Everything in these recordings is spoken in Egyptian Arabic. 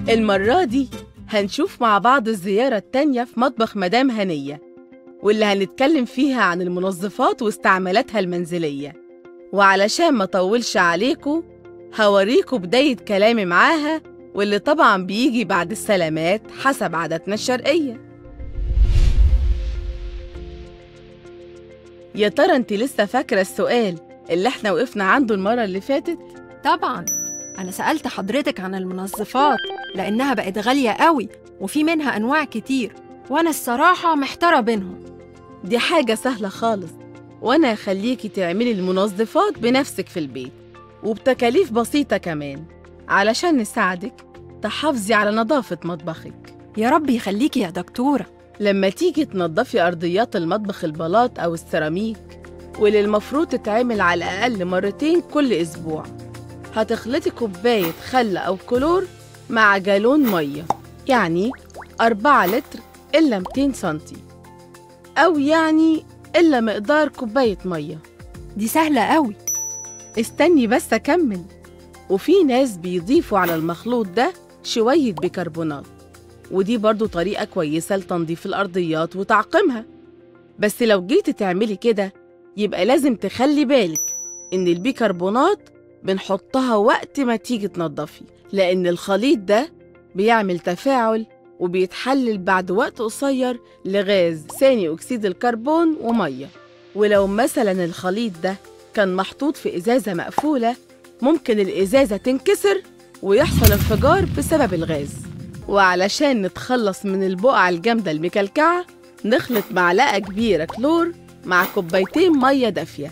المرة دي هنشوف مع بعض الزيارة التانية في مطبخ مدام هنية واللي هنتكلم فيها عن المنظفات واستعمالاتها المنزلية وعلشان ما طولش عليكم هوريكم بداية كلامي معاها واللي طبعا بيجي بعد السلامات حسب عاداتنا الشرقية يا ترى انت لسه فاكرة السؤال اللي احنا وقفنا عنده المرة اللي فاتت؟ طبعا أنا سألت حضرتك عن المنظفات لأنها بقت غالية قوي وفي منها أنواع كتير وأنا الصراحة محتارة بينهم دي حاجة سهلة خالص وأنا هخليكي تعملي المنظفات بنفسك في البيت وبتكاليف بسيطة كمان علشان نساعدك تحافظي على نظافة مطبخك يا رب يخليكي يا دكتورة لما تيجي تنضفي أرضيات المطبخ البلاط أو السيراميك واللي المفروض تتعمل على الأقل مرتين كل أسبوع هتخلطي كوباية خل أو كلور مع جالون مية يعني 4 لتر إلا 200 سنتي أو يعني إلا مقدار كوباية مية دي سهلة قوي استني بس أكمل وفي ناس بيضيفوا على المخلوط ده شوية بيكربونات ودي برضو طريقة كويسة لتنظيف الأرضيات وتعقيمها بس لو جيتي تعملي كده يبقى لازم تخلي بالك إن البيكربونات بنحطها وقت ما تيجي تنضفي لأن الخليط ده بيعمل تفاعل وبيتحلل بعد وقت قصير لغاز ثاني أكسيد الكربون ومية ولو مثلا الخليط ده كان محطوط في إزازة مقفولة ممكن الإزازة تنكسر ويحصل انفجار بسبب الغاز وعلشان نتخلص من البقع الجامدة المكلكعة نخلط معلقة كبيرة كلور مع كوبايتين مية دافية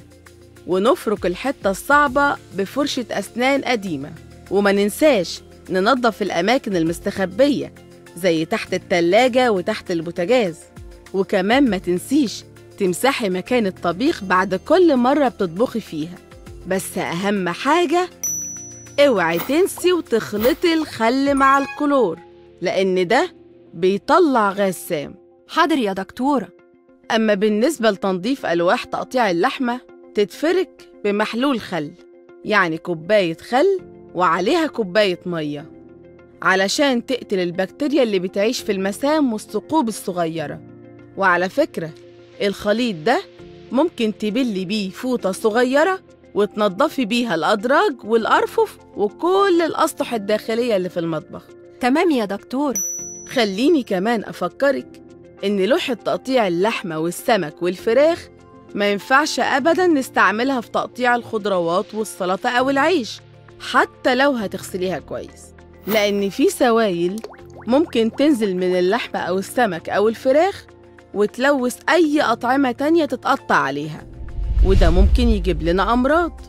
ونفرك الحتة الصعبة بفرشة أسنان قديمة وما ننساش ننظف الأماكن المستخبية زي تحت التلاجة وتحت البوتاجاز وكمان ما تنسيش تمسحي مكان الطبيخ بعد كل مرة بتطبخي فيها بس أهم حاجة اوعي تنسي وتخلطي الخل مع الكلور لأن ده بيطلع غاز سام حاضر يا دكتورة أما بالنسبة لتنظيف ألواح تقطيع اللحمة تتفرك بمحلول خل يعني كوباية خل وعليها كوباية مية علشان تقتل البكتيريا اللي بتعيش في المسام والثقوب الصغيرة وعلى فكرة الخليط ده ممكن تبلي بيه فوطة صغيرة وتنضفي بيها الأدراج والأرفف وكل الأسطح الداخلية اللي في المطبخ تمام يا دكتورة خليني كمان أفكرك إن لوحة تقطيع اللحمة والسمك والفراخ ما ينفعش أبداً نستعملها في تقطيع الخضروات والسلطة أو العيش حتى لو هتغسليها كويس لأن في سوائل ممكن تنزل من اللحمة أو السمك أو الفراخ وتلوث أي أطعمة تانية تتقطع عليها وده ممكن يجيب لنا أمراض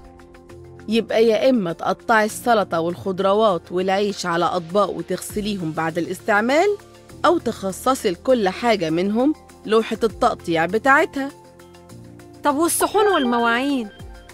يبقى يا إما تقطعي السلطة والخضروات والعيش على أطباق وتغسليهم بعد الاستعمال أو تخصصي لكل حاجة منهم لوحة التقطيع بتاعتها طب والصحون والمواعين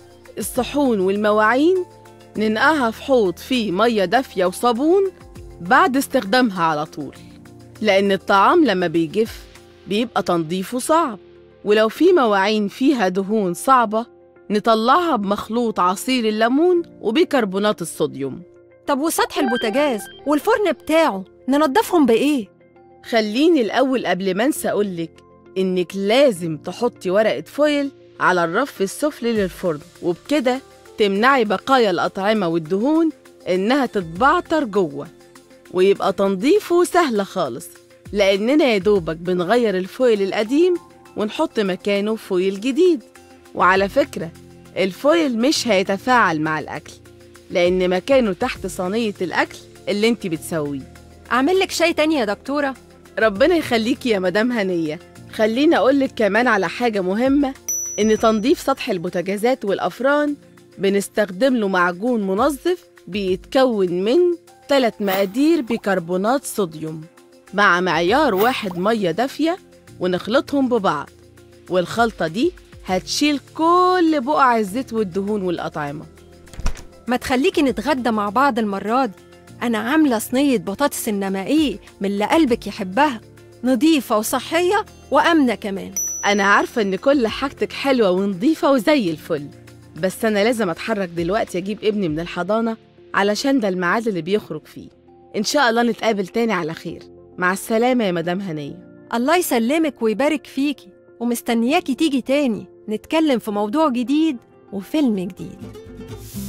الصحون والمواعين ننقعها في حوض فيه مية دافية وصابون بعد استخدامها على طول لأن الطعام لما بيجف بيبقى تنظيفه صعب ولو في مواعين فيها دهون صعبة نطلعها بمخلوط عصير الليمون وبيكربونات الصوديوم طب وسطح البوتاجاز والفرن بتاعه ننضفهم بإيه؟ خليني الأول قبل ما أنسى أقولك إنك لازم تحطي ورقة فويل على الرف السفلي للفرن وبكده تمنعي بقايا الأطعمة والدهون إنها تتبعتر جوه ويبقى تنظيفه سهل خالص لأننا يا دوبك بنغير الفويل القديم ونحط مكانه فويل جديد وعلى فكرة الفويل مش هيتفاعل مع الأكل لأن مكانه تحت صينية الأكل اللي انت بتسويه أعمل لك شاي تاني يا دكتورة ربنا يخليكي يا مدام هنية خليني أقولك كمان على حاجة مهمة إن تنظيف سطح البوتاجازات والأفران بنستخدم له معجون منظف بيتكون من 3 مقادير بيكربونات صوديوم مع معيار واحد مية دافية ونخلطهم ببعض والخلطة دي هتشيل كل بقع الزيت والدهون والأطعمة ما تخليكي نتغدى مع بعض المرة دي أنا عاملة صينية بطاطس النمائية من اللي قلبك يحبها نظيفة وصحية وآمنة كمان أنا عارفة إن كل حاجتك حلوة ونظيفة وزي الفل بس أنا لازم أتحرك دلوقتي أجيب ابني من الحضانة علشان ده الميعاد اللي بيخرج فيه إن شاء الله نتقابل تاني على خير مع السلامة يا مدام هنية الله يسلمك ويبارك فيكي ومستنياكي تيجي تاني نتكلم في موضوع جديد وفيلم جديد